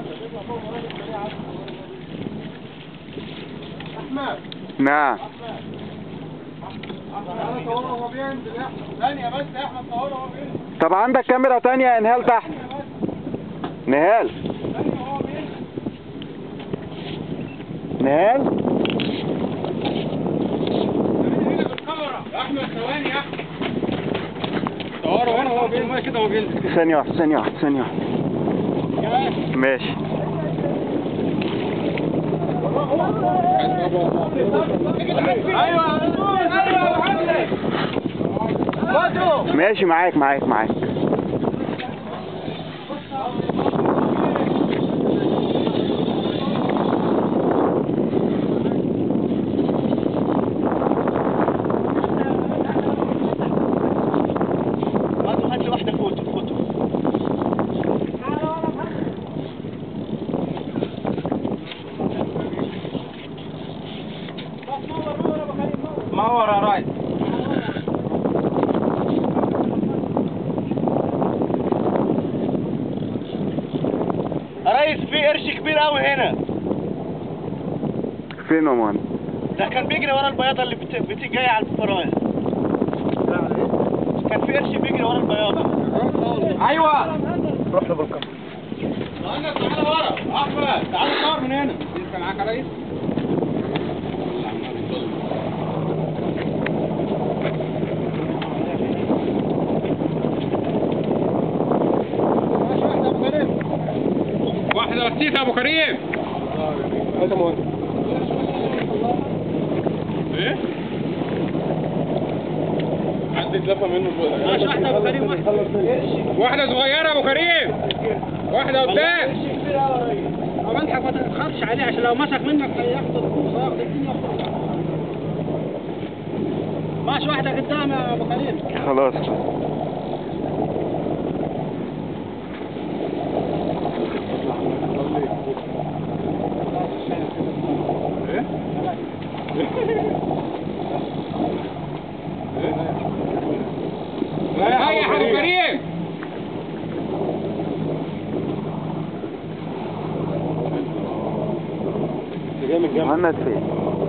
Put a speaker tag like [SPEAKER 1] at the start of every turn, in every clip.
[SPEAKER 1] نعم
[SPEAKER 2] ثانية بس يا احمد صوره وهو بينزل
[SPEAKER 1] طب عندك كاميرا تانية يا نهال تحت نهال نهال
[SPEAKER 2] يا احمد ثواني يا احمد صوره وانا وهو بينزل كده وهو بينزل
[SPEAKER 1] ثانية واحدة ثانية واحدة ثانية واحدة ماشي
[SPEAKER 2] ايوه ايوه
[SPEAKER 1] ماشي معاك معاك معاك
[SPEAKER 2] هات لي واحدة فوتو فوتو منور يا رايد يا ريس في قرش كبير قوي هنا
[SPEAKER 1] فين يا مان
[SPEAKER 2] ده كان بيجري ورا البياضة اللي بت... بتيجي جاية على الفراية كان في قرش بيجري ورا البياضة ايوه
[SPEAKER 1] روح له بالكاميرا
[SPEAKER 2] تعالى تعالى ورا احمد تعالى صور من هنا كان معاك يا ريس واحدة رصيف يا ابو كريم ايه؟ حد اتلفى منه ماشي واحدة ابو كريم واحدة صغيرة يا ابو كريم واحدة قدام
[SPEAKER 3] ملحق ما تتخافش عليه عشان لو مسك منك هياخد الفلوس هياخد الدنيا كلها. ماشي واحدة قدام يا ابو كريم
[SPEAKER 1] خلاص
[SPEAKER 2] هيا يا ابو كريم
[SPEAKER 1] مهند فين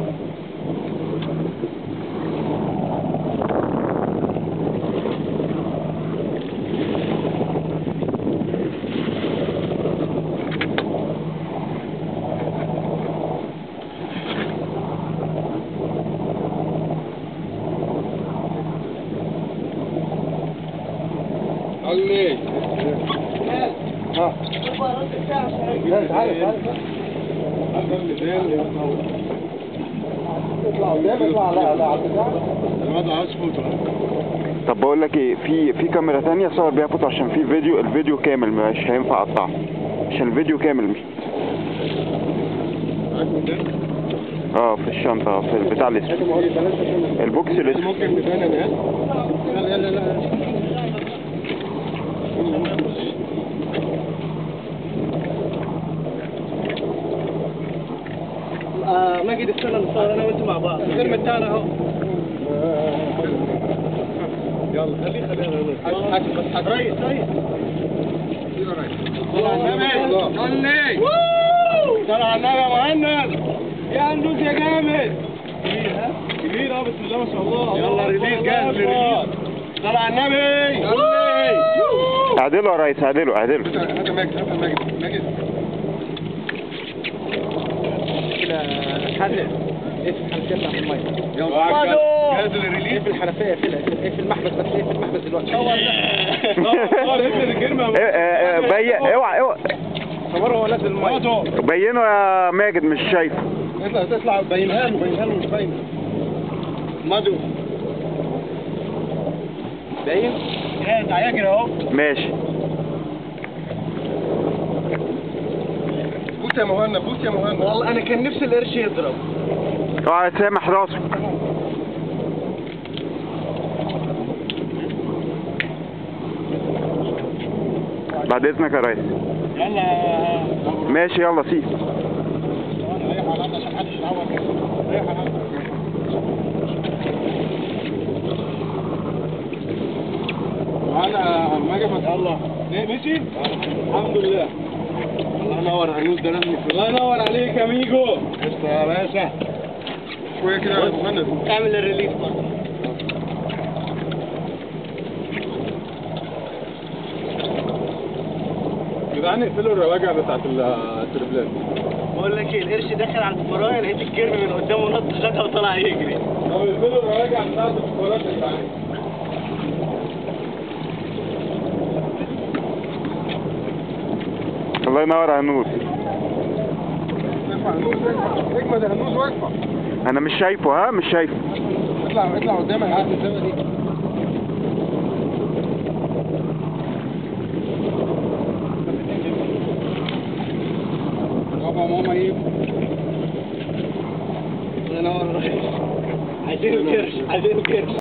[SPEAKER 2] علي
[SPEAKER 1] طب بقول لك ايه في في كاميرا تانية صور بيها فوتو عشان في فيديو الفيديو كامل مش هينفع اقطعه عشان الفيديو كامل مش اه في الشنطة في البتاع الاسود البوكس الاسود
[SPEAKER 2] ممكن بدانا نهال يلا يلا لا
[SPEAKER 3] آه ماجد استنى نصور انا وانت مع بعض الفيلم الثاني اهو
[SPEAKER 2] يلا خليه خليه حاكم بس حاكم ريس ريس صلى على النبي صلي صلى على النبي يا مهند يا اندوس يا جامد كبير اه بسم الله ما شاء الله يلا ريليز جاهز للريليز صلى على النبي صلي
[SPEAKER 1] اعدله يا ريس اعدله اعدله
[SPEAKER 2] هات ماجد هات ماجد ماجد
[SPEAKER 3] حد ايه في الحنفيه بتاعت الميه
[SPEAKER 2] يلا جاهز
[SPEAKER 3] ايه
[SPEAKER 2] للريليز
[SPEAKER 3] في الحنفيه ايه في المحبس بس ايه في المحبس دلوقتي
[SPEAKER 1] إيه، إيه، إيه، بي... اوعى اوعى
[SPEAKER 3] صوره هو نازل الميه
[SPEAKER 1] بينه يا ماجد مش شايفه
[SPEAKER 2] اطلع تطلع بينها له بينها له مش باينه مدو
[SPEAKER 3] باين
[SPEAKER 2] جاهز هيجري اهو
[SPEAKER 1] ماشي
[SPEAKER 2] بوس يا مهند بوس يا مهند
[SPEAKER 3] والله انا كان نفسي القرش يضرب
[SPEAKER 1] اوعى تسامح راسه بعد اذنك يا ريس
[SPEAKER 2] يلا
[SPEAKER 1] ماشي يلا سيب
[SPEAKER 2] ريح على الأرض عشان محدش يتعور ريح على الأرض. وانا ما جبت الله ليه مشي الحمد لله الله ينور هنوز ده لازم الله ينور عليك يا ميجو قشطة يا باشا شوية كده يا مهند
[SPEAKER 3] اعمل الريليف برضه
[SPEAKER 2] جدعان اقفلوا الرواجع بتاعت التربلات
[SPEAKER 3] بقول لك ايه القرش دخل على الفرايه لقيت الكرم من قدامه نط خدها وطلع يجري
[SPEAKER 2] لو اقفلوا الرواجع بتاعت الكورات يا جدعان
[SPEAKER 1] الله ينور على النور
[SPEAKER 2] ارفع هنوز ارفع اجمد يا هنوز وارفع
[SPEAKER 1] انا مش شايفه ها مش شايفه
[SPEAKER 2] اطلع اطلع قدامك عارف الزاوية دي بابا ماما ايه
[SPEAKER 3] الله ينور عليك عايزين الكرش عايزين الكرش